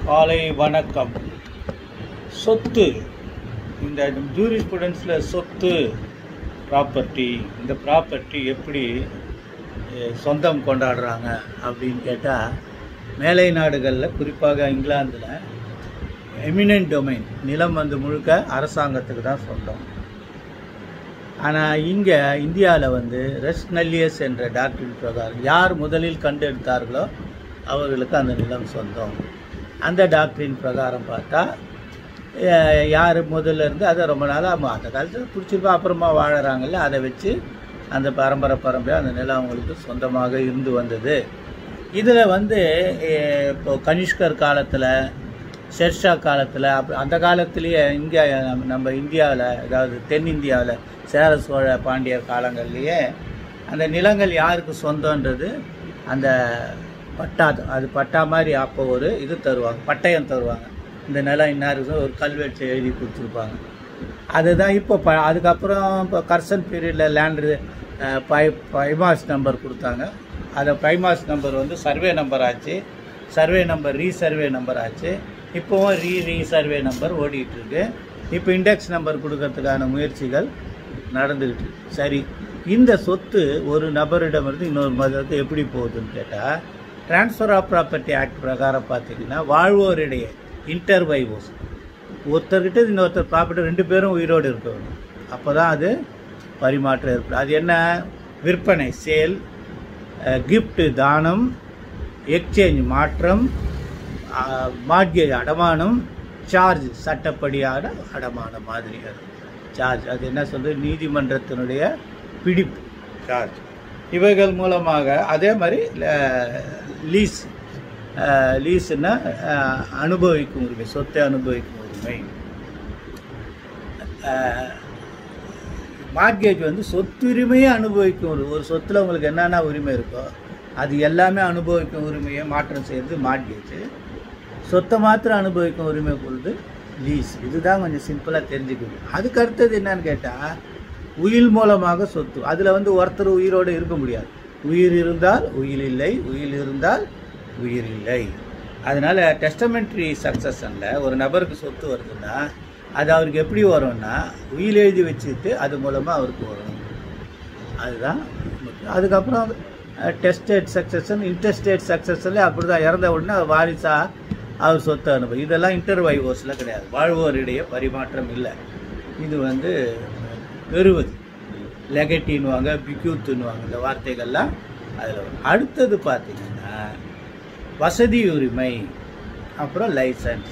காலை வணக்கம் சொத்து இந்த ஜூரிஸ்புடன்ஸில் சொத்து ப்ராப்பர்ட்டி இந்த ப்ராப்பர்ட்டி எப்படி அஹ், சொந்தம் கொண்டாடுறாங்க அப்படின்னு கேட்டால் மேலை நாடுகளில் குறிப்பாக இங்கிலாந்தில் எமினன்ட் டொமைன் நிலம் வந்து முழுக்க அரசாங்கத்துக்கு தான் சொந்தம் ஆனால் இங்கே இந்தியாவில் வந்து ரெஸ்னல்லியஸ் என்ற டாக்டரின் பிரகாரம் யார் முதலில் கண்டெடுத்தார்களோ அவர்களுக்கு அந்த நிலம் சொந்தம் அந்த டாக்டரின் பிரகாரம் பார்த்தா அஹ், யார் முதல்ல இருந்து அதை ரொம்ப நாளாக அந்த காலத்தில் பிடிச்சிருப்பா அப்புறமா வாழறாங்கல்ல அதை வச்சு அந்த பரம்பரை பரம்பரையாக அந்த நிலம் அவங்களுக்கு சொந்தமாக இருந்து வந்தது இதில் வந்து அஹ், இப்போ கனிஷ்கர் காலத்தில் ஷெர்ஷா காலத்தில் அப்ப அந்த காலத்திலேயே இங்கே நம்ம இந்தியாவில் அதாவது தென்னிந்தியாவில் சேர சோழ பாண்டியர் காலங்கள்லேயே அந்த நிலங்கள் யாருக்கு சொந்தன்றது அந்த பட்டா அது பட்டா மாதிரி அப்போ ஒரு இது தருவாங்க பட்டயம் தருவாங்க இந்த நிலம் இன்னாருக்கு ஒரு கல்வெட்டு எழுதி கொடுத்துருப்பாங்க அதுதான் இப்போ ப அதுக்கப்புறம் இப்போ கர்சன் பீரியடில் லேண்டு பை பைமாஸ் நம்பர் கொடுத்தாங்க அதை பைமாஸ் நம்பர் வந்து சர்வே நம்பர் ஆச்சு சர்வே நம்பர் ரீசர்வே நம்பர் ஆச்சு இப்போவும் ரீ ரீசர்வே நம்பர் ஓடிட்டு இருக்கு இப்போ இண்டெக்ஸ் நம்பர் கொடுக்கறதுக்கான முயற்சிகள் நடந்துக்கிட்டு இருக்கு. சரி இந்த சொத்து ஒரு நபரிடமிருந்து இன்னொரு மதத்துக்கு எப்படி போகுதுன்னு கேட்டால் ட்ரான்ஸ்ஃபர் ஆஃப் ப்ராப்பர்ட்டி ஆக்ட் பிரகாரம் பார்த்தீங்கன்னா வாழ்வோரிடையே இன்டர் வைவோஸ் ஒருத்தர்கிட்ட இன்னொருத்தர் ப்ராப்பர்ட்டி ரெண்டு பேரும் உயிரோடு இருக்க வேண்டும் அப்போ தான் அது பரிமாற்றம் ஏற்படும் அது என்ன விற்பனை சேல் கிஃப்ட் தானம் எக்ஸ்சேஞ்ச் மாற்றம் மார்கேஜ் அடமானம் சார்ஜ் சட்டப்படியான அடமானம் மாதிரி அது சார்ஜ் அது என்ன சொல்றது நீதிமன்றத்தினுடைய பிடிப்பு சார்ஜ் இவைகள் மூலமாக அதே மாதிரி லீஸ் லீஸ்னா அனுபவிக்கும் உரிமை சொத்தை அனுபவிக்கும் உரிமை மார்கேஜ் வந்து சொத்துரிமையை அனுபவிக்கும் ஒரு ஒரு சொத்தில் உங்களுக்கு என்னென்ன உரிமை இருக்கோ அது எல்லாமே அனுபவிக்கும் உரிமையை மாற்றம் செய்கிறது மார்கேஜ் சொத்தை மாத்திரம் அனுபவிக்கும் உரிமை பொழுது லீஸ் இதுதான் கொஞ்சம் சிம்பிளாக தெரிஞ்சுக்கணும் அதுக்கு அடுத்தது என்னன்னு கேட்டால் உயில் மூலமாக சொத்து அதில் வந்து ஒருத்தர் உயிரோடு இருக்க முடியாது உயிர் இருந்தால் உயிர் இல்லை உயிர் இருந்தால் உயிர் இல்லை அதனால் டெஸ்டமெண்ட்ரி சக்சஷனில் ஒரு நபருக்கு சொத்து வருதுன்னா அது அவருக்கு எப்படி வரும்னா உயில் எழுதி வச்சுட்டு அது மூலமாக அவருக்கு வரும் அதுதான் முக்கியம். அதுக்கப்புறம் டெஸ்டேட் சக்சஷன் இன்டர்ஸ்டேட் சக்சஷன்ல அப்படி தான் இறந்த உடனே அவர் வாரிசா அவர் சொத்து அனுபவம் இதெல்லாம் இன்டர் வைவோஸில் கிடையாது வாழ்வோரிடையே பரிமாற்றம் இல்லை இது வந்து பெறுவது லெகட்டின்னுவாங்க பிக்யூத்துன்னுவாங்க இந்த வார்த்தைகள்லாம் அதில் வரும் அடுத்தது பார்த்தீங்கன்னா வசதி உரிமை அப்புறம் லைசன்ஸ்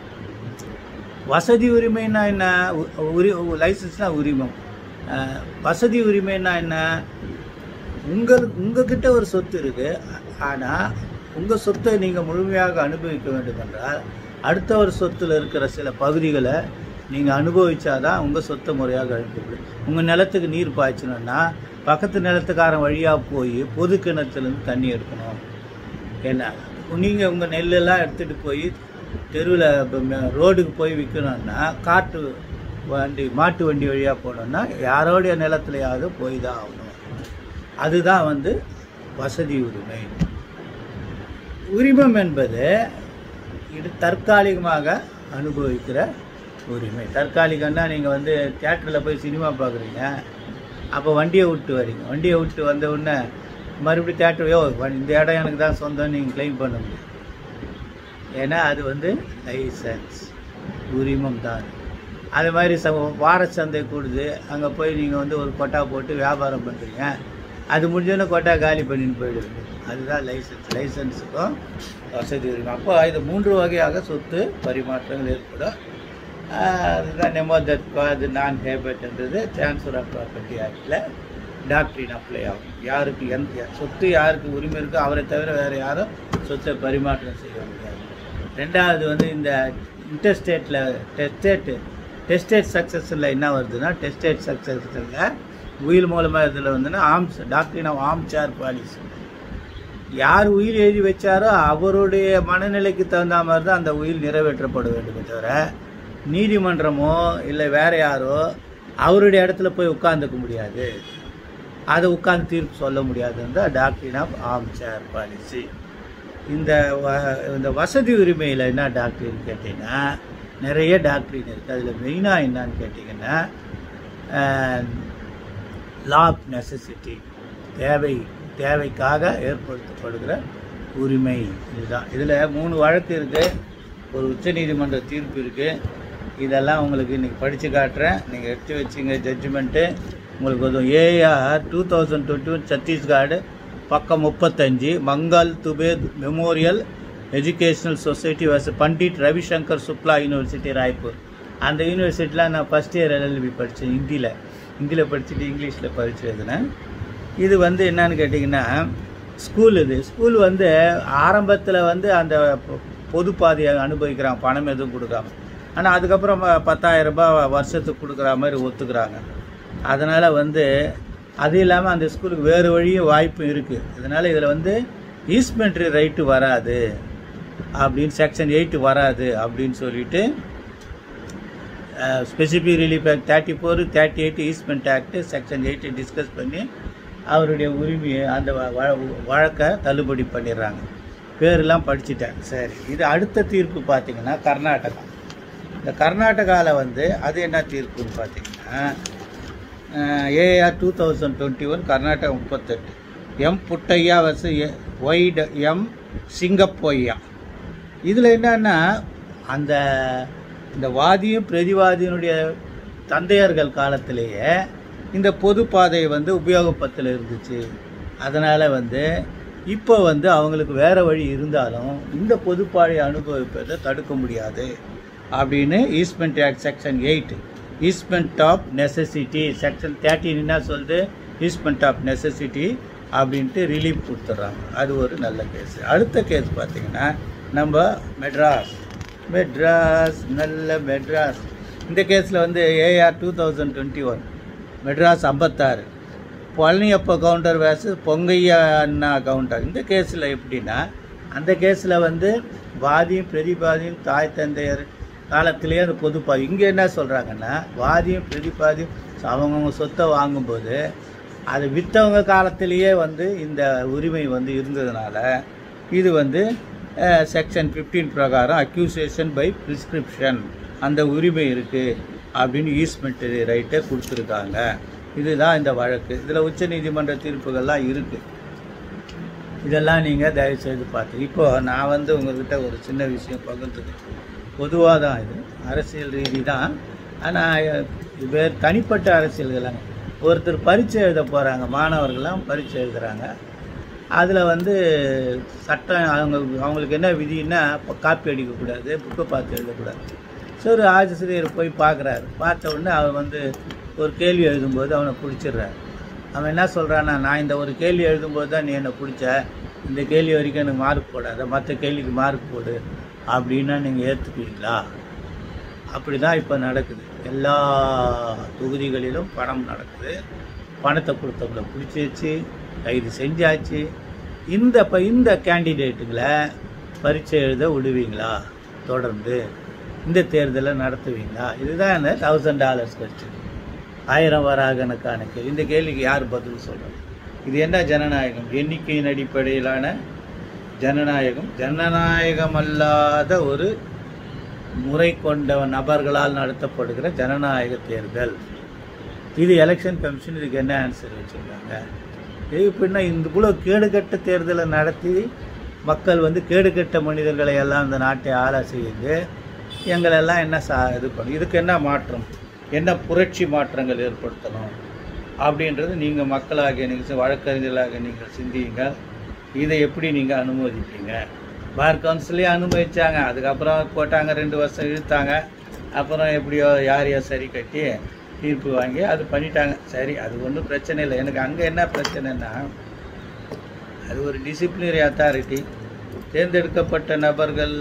வசதி உரிமைன்னா என்ன உ- உரி லைசன்ஸ்னா உரிமம் அஹ், வசதி உரிமைன்னா என்ன உங்கள் உங்ககிட்ட ஒரு சொத்து இருக்கு ஆனால் உங்கள் சொத்தை நீங்கள் முழுமையாக அனுபவிக்க வேண்டும் என்றால் அடுத்தவர் சொத்துல இருக்கிற சில பகுதிகளை நீங்கள் அனுபவிச்சாதான் உங்கள் சொத்தை முறையாக அழிக்க முடியும் உங்கள் நிலத்துக்கு நீர் பாய்ச்சணும்னா பக்கத்து நிலத்துக்காரன் வழியாக போய் பொது கிணத்துலேருந்து தண்ணி எடுக்கணும் என்ன நீங்கள் உங்கள் நெல்லெல்லாம் எடுத்துகிட்டு போய் தெருவில் ரோடுக்கு போய் விற்கணும்னா காட்டு வண்டி மாட்டு வண்டி வழியாக போனோம்னா யாரோடைய நிலத்துலையாவது போய் தான் ஆகணும் அதுதான் வந்து வசதி உரிமை உரிமம் என்பது இது தற்காலிகமாக அனுபவிக்கிற உரிமை தற்காலிகம்னா நீங்கள் வந்து தியேட்டரில் போய் சினிமா பார்க்குறீங்க அப்போ வண்டியை விட்டு வரீங்க வண்டியை விட்டு வந்த உடனே மறுபடியும் தேட்டர் யோ வ- இந்த இடம் எனக்கு தான் சொந்தம் நீங்கள் க்ளைம் பண்ண முடியும் ஏன்னா அது வந்து லைசன்ஸ் உரிமம் தான் அது மாதிரி ச வார சந்தை கூடுது அங்கே போய் நீங்கள் வந்து ஒரு கொட்டா போட்டு வியாபாரம் பண்ணுறீங்க அது முடிஞ்சோடனே கொட்டா காலி பண்ணின்னு போயிடுவீங்க அதுதான் லைசன்ஸ் லைசன்ஸுக்கும் வசதி உரிமை அப்போ இது மூன்று வகையாக சொத்து பரிமாற்றங்கள் ஏற்படும் ஆஹ் அதுதான் நெமோதத் அது நான் ஹேபட்ன்றது ட்ரான்ஸ்ஃபர் ஆஃப் ப்ராப்பர்ட்டி ஆக்டில் டாக்டரின் அப்ளை ஆகும் யாருக்கு எந்த சொத்து யாருக்கு உரிமை இருக்கோ அவரை தவிர வேறு யாரும் சொத்தை பரிமாற்றம் செய்ய முடியாது ரெண்டாவது வந்து இந்த இன்டர்ஸ்டேட்டில் டெஸ்டேட் டெஸ்டேட் சக்ஸஸில் என்ன வருதுன்னா டெஸ்டேட் சக்ஸஸில் உயில் மூலமாக இதில் வந்துன்னா ஆம்ஸ் டாக்டரின் ஆஃப் ஆம் சேர் பாலிசி யார் உயில் எழுதி வச்சாரோ அவருடைய மனநிலைக்கு தகுந்த மாதிரி தான் அந்த உயில் நிறைவேற்றப்பட வேண்டுமே தவிர நீதிமன்றமோ இல்லை வேற யாரோ அவருடைய இடத்துல போய் உட்கார்ந்துக்க முடியாது அதை உட்கார்ந்து தீர்ப்பு சொல்ல முடியாதுன்னு தான் டாக்டரின் ஆஃப் ஆம் சேர் பாலிசி இந்த வ- இந்த வசதி உரிமையில் என்ன டாக்டரின்னு கேட்டிங்கன்னா நிறைய டாக்டரின் இருக்குது அதில் மெயினாக என்னன்னு கேட்டிங்கன்னா லா ஆஃப் நெசசிட்டி தேவை தேவைக்காக ஏற்படுத்தப்படுகிற உரிமை இதுதான் இதில் மூணு வழக்கு இருக்குது ஒரு உச்சநீதிமன்ற தீர்ப்பு இருக்குது இதெல்லாம் உங்களுக்கு இன்றைக்கி படித்து காட்டுறேன் நீங்கள் எடுத்து வச்சிங்க ஜட்ஜ்மெண்ட்டு உங்களுக்கு ஒரு AIR two thousand twenty one Chhattisgarh பக்கம் முப்பத்தஞ்சு Mangal Dubey memorial educational society versus Pandit Ravishankar Shukla university Raipur அந்த யூனிவர்சிட்டியில் நான் ஃபஸ்ட் இயர் எல்எல்பி படித்தேன் ஹிந்தியில் ஹிந்தியில் படிச்சுட்டு இங்கிலீஷில் படிச்சு எழுதினேன் இது வந்து என்னன்னு கேட்டிங்கன்னா ஸ்கூல் இது ஸ்கூல் வந்து ஆரம்பத்தில் வந்து அந்த பொ- பொது பாதையை அனுபவிக்கிறாங்க பணம் எதுவும் கொடுக்காம ஆனால் அதுக்கப்புறம் ப- பத்தாயிரம் ரூபாய் வருஷத்துக்கு கொடுக்குற மாதிரி ஒத்துக்கிறாங்க அதனால் வந்து அது இல்லாமல் அந்த ஸ்கூலுக்கு வேறு வழியும் வாய்ப்பும் இருக்குது அதனால் இதில் வந்து ஈஸ்மெண்ட்ரி ரைட்டு வராது அப்படின்னு செக்ஷன் எயிட் வராது அப்படின்னு சொல்லிட்டு specific relief act thirty four thirty eight easement act section எயிட்டை டிஸ்கஸ் பண்ணி அவருடைய உரிமையை அந்த வ- வ- வழக்கை தள்ளுபடி பண்ணிடுறாங்க பேரெல்லாம் படிச்சுட்டேன் சரி இது அடுத்த தீர்ப்பு பார்த்தீங்கன்னா கர்நாடகா இந்த கர்நாடகாவில் வந்து அது என்ன தீர்ப்புன்னு பார்த்தீங்கன்னா AIR two thousand twenty one Karnataka முப்பத்தெட்டு எம் புட்டையா வசு ஒய்ட எம் சிங்கப்பொய்யா இதில் என்னன்னா அந்த இந்த வாதியும் பிரதிவாதியினுடைய தந்தையர்கள் காலத்திலேயே இந்த பொது பாதை வந்து உபயோகப்பத்தில் இருந்துச்சு அதனால் வந்து இப்போ வந்து அவங்களுக்கு வேற வழி இருந்தாலும் இந்த பொதுப்பாதை அனுபவிப்பதை தடுக்க முடியாது அப்படின்னு easement act section eight easement of necessity section thirteen என்ன சொல்லுது ஈஸ்ட்மெண்ட் ஆஃப் நெசசிட்டி அப்படின்ட்டு ரிலீஃப் கொடுத்துட்றாங்க அது ஒரு நல்ல கேஸ் அடுத்த கேஸ் பார்த்தீங்கன்னா நம்ம மெட்ராஸ் மெட்ராஸ் நல்ல மெட்ராஸ் இந்த கேஸில் வந்து AIR two thousand twenty one Madras ஐம்பத்தாறு பழனியப்ப கவுண்டர் வேர்சஸ் பொங்கையா அண்ணா கவுண்டர் இந்த கேஸில் எப்படின்னா அந்த கேஸில் வந்து வாதியும் பிரதிபாதியும் தாய் தந்தையர் காலத்திலேயே அந்த பொதுப்பாதி இங்கே என்ன சொல்கிறாங்கன்னா வாதியும் பிரதிபாதியும் அவங்கவுங்க சொத்தை வாங்கும்போது அது விற்றவங்க காலத்திலேயே வந்து இந்த உரிமை வந்து இருந்ததுனால இது வந்து செக்ஷன் 15 பிரகாரம் அக்யூசேஷன் பை பிரிஸ்கிரிப்ஷன் அந்த உரிமை இருக்குது அப்படின்னு ஈஸ்மெண்ட் ரைட்டை கொடுத்துருக்காங்க இதுதான் இந்த வழக்கு இதில் உச்சநீதிமன்ற தீர்ப்புகள்லாம் இருக்குது இதெல்லாம் நீங்கள் தயவு செய்து பார்த்து இப்போ நான் வந்து உங்ககிட்ட ஒரு சின்ன விஷயம் பகிர்ந்துக்கிறேன் பொதுவாக தான் இது அரசியல் ரீதி தான் ஆனால் வேறு தனிப்பட்ட அரசியல்களாங்க ஒருத்தர் பரீட்சை எழுத போகிறாங்க மாணவர்கள்லாம் பரீட்சை எழுதுகிறாங்க அதில் வந்து சட்டம் அவங்க அவங்களுக்கு என்ன விதின்னா இப்போ காப்பி அடிக்கக்கூடாது புக்கை பார்த்து எழுதக்கூடாது சரி ஆசிரியர் போய் பார்க்குறாரு பார்த்த உடனே அவன் வந்து ஒரு கேள்வி எழுதும்போது அவனை பிடிச்சிடுறாரு அவன் என்ன சொல்கிறான்னா நான் இந்த ஒரு கேள்வி எழுதும்போது தான் நீ என்னை பிடிச்ச இந்த கேள்வி வரைக்கும் எனக்கு மார்க் போடாத மற்ற கேள்விக்கு மார்க் போடு அப்படின்னா நீங்கள் ஏற்றுக்குவீங்களா அப்படி தான் இப்போ நடக்குது எல்லா தொகுதிகளிலும் பணம் நடக்குது பணத்தை கொடுத்தவங்கள பிடிச்சி வச்சு கைது செஞ்சாச்சு இந்த இப்போ இந்த கேண்டிடேட்டுகளை பரீட்சை எழுத விடுவீங்களா தொடர்ந்து இந்த தேர்தலை நடத்துவீங்களா இதுதான் இந்த தௌசண்ட் டாலர்ஸ் கொஸ்டின் ஆயிரம் வராகனுக்கான கேள்வி இந்த கேள்விக்கு யார் பதில் சொல்கிறது இது என்ன ஜனநாயகம் எண்ணிக்கையின் அடிப்படையிலான ஜனநாயகம் ஜனநாயகம் அல்லாத ஒரு முறை கொண்ட நபர்களால் நடத்தப்படுகிற ஜனநாயக தேர்தல் இது எலெக்ஷன் கமிஷன் இதுக்கு என்ன ஆன்சர் வச்சுருக்காங்க இது பின்ன இந்த இவ்வளோ கேடுகட்ட தேர்தலை நடத்தி மக்கள் வந்து கேடுகட்ட மனிதர்களை எல்லாம் இந்த நாட்டை ஆள செய்து எங்களெல்லாம் என்ன சா இது பண்ணி இதுக்கு என்ன மாற்றம் என்ன புரட்சி மாற்றங்கள் ஏற்படுத்தணும் அப்படின்றது நீங்கள் மக்களாகிய நீங்கள் வழக்கறிஞர்களாக நீங்கள் சிந்தியுங்கள் இதை எப்படி நீங்கள் அனுமதிப்பீங்க பார் கவுன்சிலே அனுமதிச்சாங்க அதுக்கப்புறம் போட்டாங்க ரெண்டு வருஷம் இழுத்தாங்க அப்புறம் எப்படியோ யாரையோ சரி கட்டி தீர்ப்பு வாங்கி அது பண்ணிட்டாங்க சரி அது ஒன்றும் பிரச்சனை இல்லை எனக்கு அங்கே என்ன பிரச்சனைன்னா அது ஒரு டிசிப்ளினரி அத்தாரிட்டி தேர்ந்தெடுக்கப்பட்ட நபர்கள்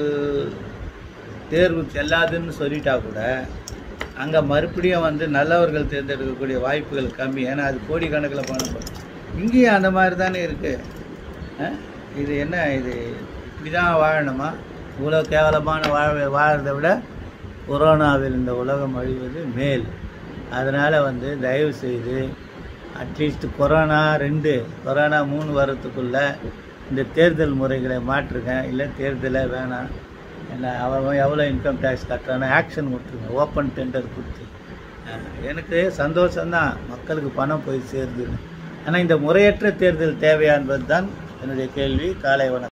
தேர்வு செல்லாதுன்னு சொல்லிட்டா கூட அங்கே மறுபடியும் வந்து நல்லவர்கள் தேர்ந்தெடுக்கக்கூடிய வாய்ப்புகள் கம்மி ஏன்னா அது கோடிக்கணக்கில் பணம் போகும். இங்கேயும் அந்த மாதிரி தானே இருக்குது இது என்ன இது இப்படி தான் வாழணுமா இவ்வளோ கேவலமான வாழ் வாழறதை விட கொரோனாவில் இந்த உலகம் அழிவது மேல் அதனால் வந்து தயவு செய்து அட்லீஸ்ட் கொரோனா ரெண்டு கொரோனா மூணு வரத்துக்குள்ள இந்த தேர்தல் முறைகளை மாற்றுங்க இல்லை தேர்தலே வேணாம் என்ன அவன் எவ்வளோ இன்கம் டேக்ஸ் கட்டுறான்னு ஆக்ஷன் கொடுத்துருங்க ஓப்பன் டெண்டர் கொடுத்து அஹ், எனக்கு சந்தோஷம்தான் மக்களுக்கு பணம் போய் சேருது ஆனால் இந்த முறையற்ற தேர்தல் தேவையா என்பது தான் என்னுடைய கேள்வி காலை வணக்கம்